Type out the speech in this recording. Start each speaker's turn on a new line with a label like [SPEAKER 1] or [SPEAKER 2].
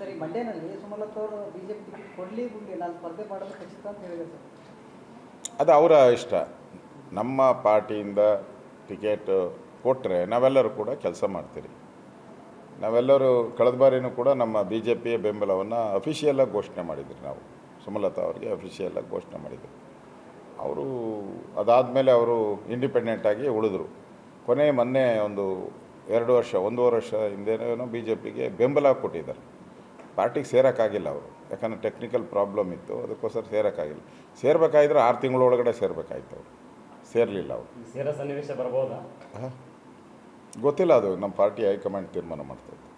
[SPEAKER 1] sir ಈ ಮಂಡ್ಯನಲ್ಲಿ ಸುಮಲತಾ ಅವರು BJP ticket ಕೊಡ್ಲಿ ಬಿಡ್ಲಿ ನಾನು ಸ್ಪರ್ಧೆ ಮಾಡೋದು ಖಚಿತ ಅಂತ ಹೇಳಿದೆ ಸರ್
[SPEAKER 2] ಅದು ಅವರ ಇಷ್ಟ ನಮ್ಮ ಪಾರ್ಟಿಯಿಂದ ಟಿಕೆಟ್ ಕೊಟ್ಟರೆ ನಾವೆಲ್ಲರೂ ಕೂಡ ಕೆಲಸ ಮಾಡ್ತೀರಿ ನಾವೆಲ್ಲರೂ ಕಳೆದ ಬಾರಿನೂ ಕೂಡ ನಮ್ಮ ಬಿ ಜೆ ಪಿಯ ಬೆಂಬಲವನ್ನು ಅಫಿಷಿಯಲಾಗಿ ಘೋಷಣೆ ಮಾಡಿದ್ರಿ ನಾವು ಸುಮಲತಾ ಅವರಿಗೆ ಅಫಿಷಿಯಲಾಗಿ ಘೋಷಣೆ ಮಾಡಿದ್ವಿ ಅವರು ಅದಾದಮೇಲೆ ಅವರು ಇಂಡಿಪೆಂಡೆಂಟಾಗಿ ಉಳಿದ್ರು ಕೊನೆ ಮೊನ್ನೆ ಒಂದು ಎರಡು ವರ್ಷ ಒಂದೂವರೆ ವರ್ಷ ಹಿಂದೆನೋ ಬಿ ಜೆ ಪಿಗೆ ಬೆಂಬಲ ಕೊಟ್ಟಿದ್ದಾರೆ ಪಾರ್ಟಿಗೆ ಸೇರೋಕ್ಕಾಗಿಲ್ಲ ಅವರು ಯಾಕಂದರೆ ಟೆಕ್ನಿಕಲ್ ಪ್ರಾಬ್ಲಮ್ ಇತ್ತು ಅದಕ್ಕೋಸ್ಕರ ಸೇರೋಕ್ಕಾಗಿಲ್ಲ ಸೇರ್ಬೇಕಾಗಿದ್ರೆ ಆರು ತಿಂಗಳೊಳಗಡೆ ಸೇರಬೇಕಾಯ್ತು ಅವರು ಸೇರಲಿಲ್ಲ ಅವರು
[SPEAKER 3] ಸೇರೋ ಸನ್ನಿವೇಶ ಬರ್ಬೋದಾ
[SPEAKER 2] ಗೊತ್ತಿಲ್ಲ ಅದು ನಮ್ಮ ಪಾರ್ಟಿ ಹೈಕಮಾಂಡ್ ತೀರ್ಮಾನ ಮಾಡ್ತದೆ